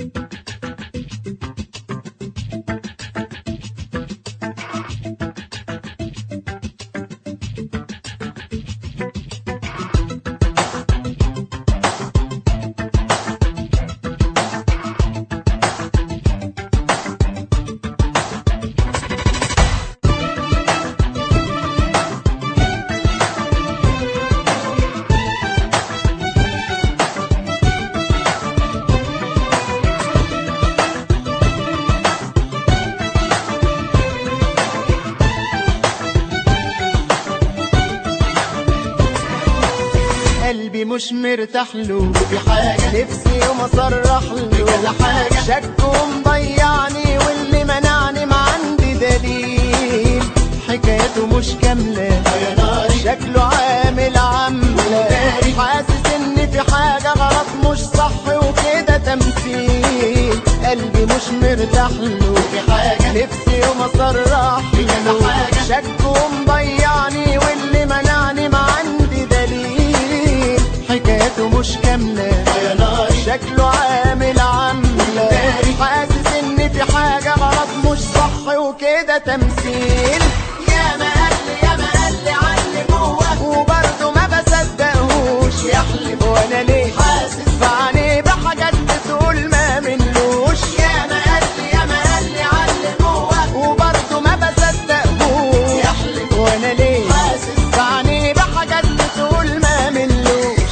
قلبي مش مرتاح له في حاجة نفسي يوم اصرح له كذا حاجة شك ومضيعني واللي منعني ما عندي دليل حكايته مش كاملة شكله عامل عاملة حاسس ان في حاجة غلط مش صح وكده تمثيل قلبي مش مرتاح له في حاجة نفسي يوم اصرح له شك ومضيعني واللي منعني ما عندي دليل حكايته مش كاملة شكله عامل عاملة حاسس ان في حاجة غلط مش صح وكده تمثيل يا ما قال لي يا ما قال لي علي جوه وبرضه ما بصدقهوش يحلف وانا ليه حاسس بعينيه بحاجات بتقول ما منلوش يا ما قال لي يا ما قال لي علي جوه وبرضه ما بصدقهوش يحلف وانا ليه حاسس بعينيه بحاجات بتقول ما منلوش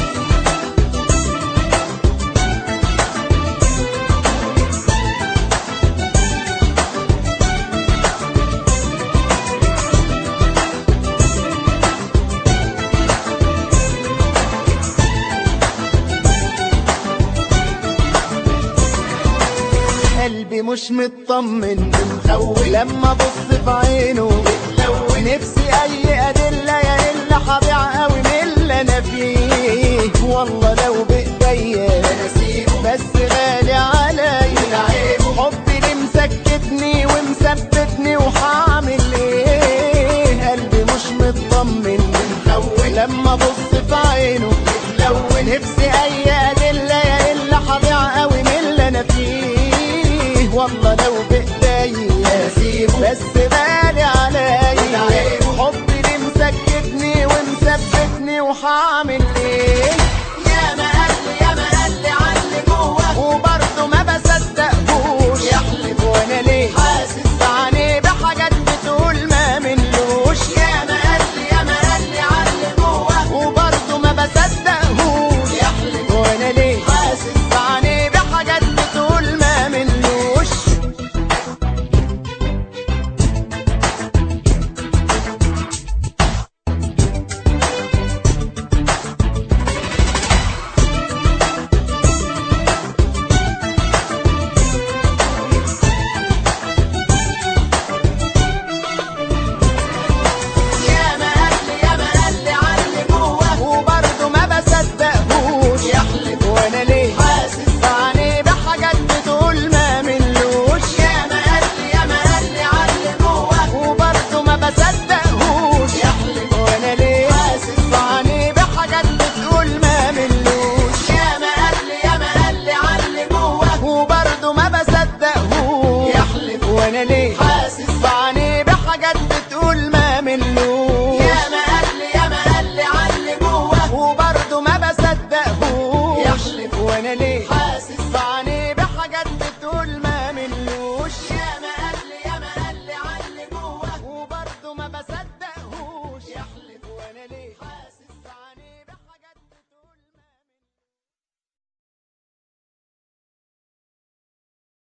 قلبي مش مطمن مخوف لما ابص في عينه بتلون نفسي اي ادله يا الا هضيع قوي من اللي انا فيه والله لو بايديا بس غالي عليا حبي اللي مسكتني ومثبتني وهعمل ايه قلبي مش مطمن مخوف لما ابص في عينه بتلون نفسي اي ادله يا الا هضيع قوي من اللي انا فيه والله لو بايديا بس غالي عليا حبي اللي مسكتني ومثبتني وهعمل ايه